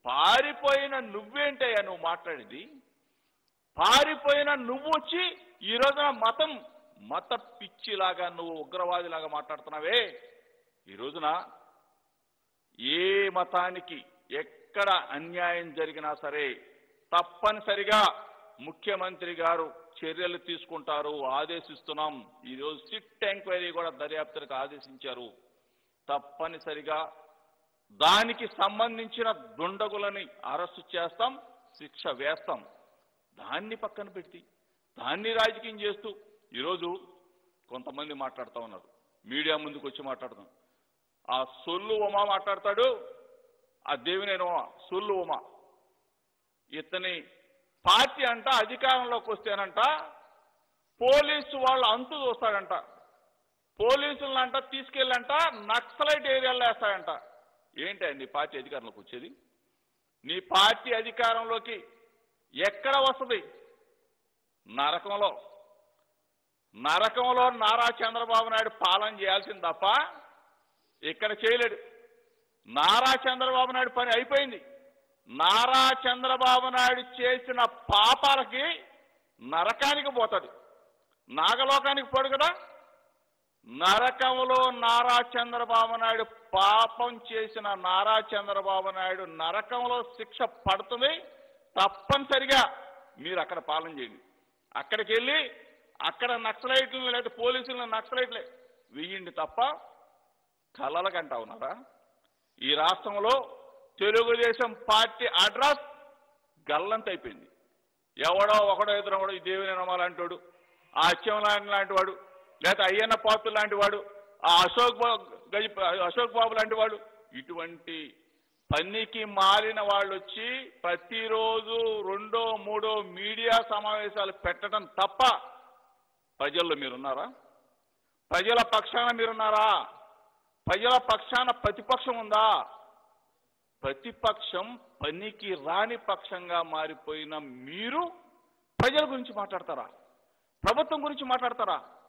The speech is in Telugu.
పారిపోయిన నువ్వేంటయ్యా నువ్వు మాట్లాడేది పారిపోయిన నువ్వు వచ్చి ఈ రోజున మతం మత పిచ్చిలాగా నువ్వు ఉగ్రవాదిలాగా మాట్లాడుతున్నావే ఈ రోజున ఏ మతానికి ఎక్కడ అన్యాయం జరిగినా సరే తప్పనిసరిగా ముఖ్యమంత్రి గారు చర్యలు తీసుకుంటారు ఆదేశిస్తున్నాం ఈరోజు సిట్ ఎంక్వైరీ కూడా దర్యాప్తులకు ఆదేశించారు తప్పనిసరిగా దానికి సంబంధించిన దుండగులని అరెస్టు చేస్తాం శిక్ష వేస్తాం దాన్ని పక్కన పెట్టి దాన్ని రాజకీయం చేస్తూ ఈరోజు కొంతమంది మాట్లాడుతూ ఉన్నారు మీడియా ముందుకు వచ్చి మాట్లాడుతాం ఆ సొల్లు ఉమా మాట్లాడతాడు ఆ దేవినేని ఉమా సొల్లు ఉమా ఇతని పార్టీ అంట అధికారంలోకి వస్తేనంట పోలీసు వాళ్ళ అంతు చూస్తాడంట పోలీసులంట తీసుకెళ్ళంట నక్సలైట్ ఏరియాలో వేస్తాడంట ఏంటి నీ పార్టీ అధికారంలోకి వచ్చేది నీ పార్టీ అధికారంలోకి ఎక్కడ వస్తుంది నరకంలో నరకంలో నారా చంద్రబాబు నాయుడు పాలన చేయాల్సింది తప్ప ఇక్కడ చేయలేడు నారా చంద్రబాబు నాయుడు పని అయిపోయింది నారా చంద్రబాబు నాయుడు చేసిన పాపాలకి నరకానికి పోతాడు నాగలోకానికి పోడు కదా నరకంలో నారా చంద్రబాబు నాయుడు పాపం చేసిన నారా చంద్రబాబు నాయుడు నరకంలో శిక్ష పడుతుంది తప్పనిసరిగా మీరు అక్కడ పాలన చేయండి అక్కడికి వెళ్ళి అక్కడ నక్సలైట్లను లేదా పోలీసులను నక్సలైట్లే వెయ్యండి తప్ప కలలకంటా ఉన్నారా ఈ రాష్ట్రంలో తెలుగుదేశం పార్టీ అడ్రస్ గల్లంత అయిపోయింది ఎవడో ఒకడో ఇద్దరు కూడా ఈ దేవిని నమ్మాలంటాడు ఆ అత్యం లాంటి వాడు లేదా అయ్యన్న పాత్ర లాంటి వాడు ఆ అశోక్ బా- గజ అశోక్ బాబు లాంటి వాడు ఇటువంటి పనికి మారిన వాళ్ళు వచ్చి ప్రతిరోజు రెండో మూడో మీడియా సమావేశాలు పెట్టడం తప్ప ప్రజల్లో మీరున్నారా ప్రజల పక్షాన మీరున్నారా ప్రజల పక్షాన ప్రతిపక్షం ఉందా ప్రతిపక్షం పనికి రాని పక్షంగా మారిపోయిన మీరు ప్రజల గురించి మాట్లాడతారా ప్రభుత్వం గురించి మాట్లాడతారా